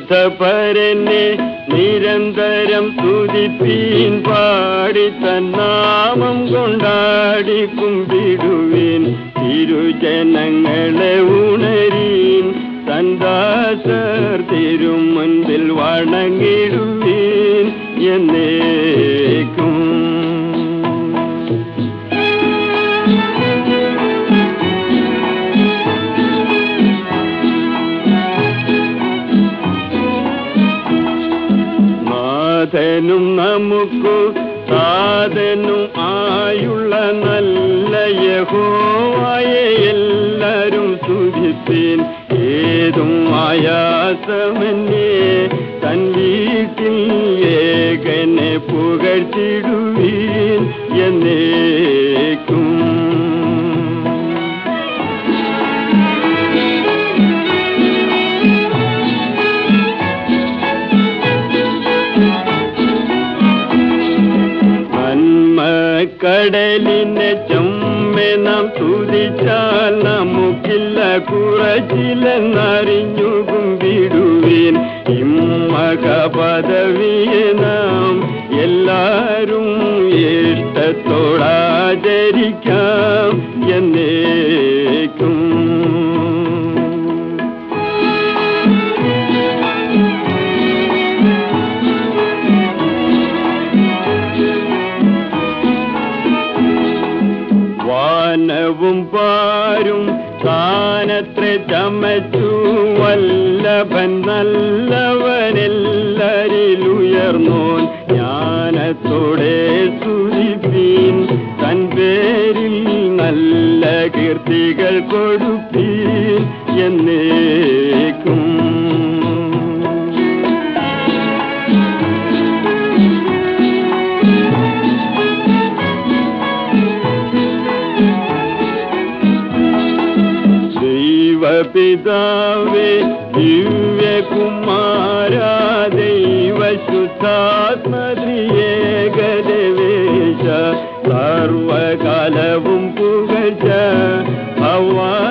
പരിശുദ്ധപരനെ നിരന്തരം തുതിപ്പീൻ പാടി തന്നാമം കൊണ്ടാടി കുമ്പിടുവിൻ തിരുജനങ്ങളെ ഉണരീൻ തന്ദാസർ തിരുമുൻപിൽ വണങ്ങിടുവീൻ എന്നേക്കും നാഥനും നമുക്കു സാധനും ആയുള്ള നല്ല യഹോവായെ എല്ലാരും സുഖിപ്പീൻ ഏതും ആയാസമന്യേ തൻ വീട്ടിൽ ഏകനെ പുകഴ്ത്തിടുവീൻ എന്നേക്കും നന്മ കടലിനെ ചമ്മെ നാം തുതിച്ചാൽ നമുക്കില്ല കുറച്ചില്ലെന്നറിഞ്ഞു കുമ്പിടുവീൻ ഇമ്മക പദവിയെ നാം എല്ലാരും ഇഷ്ടത്തോടാചരിക്കാം എന്നേക്കും വാനവും പാരും താനത്ര ചമച്ചു വല്ലഭൻ നല്ലവനെല്ലരിലുയർന്നോൻ ജ്ഞാനത്തോടെ സ്തുതിപ്പീൻ തൻ പേരിൽ നല്ല കീർത്തികൾ കൊടുപ്പീൻ എന്നേക്കും ദൈവപിതാവേ ദിവ്യകുമാര ദൈവശുദ്ധാത്മദ്രിയേകദേവേശ സർവകാലവും പുകഴ്ച ഭവാ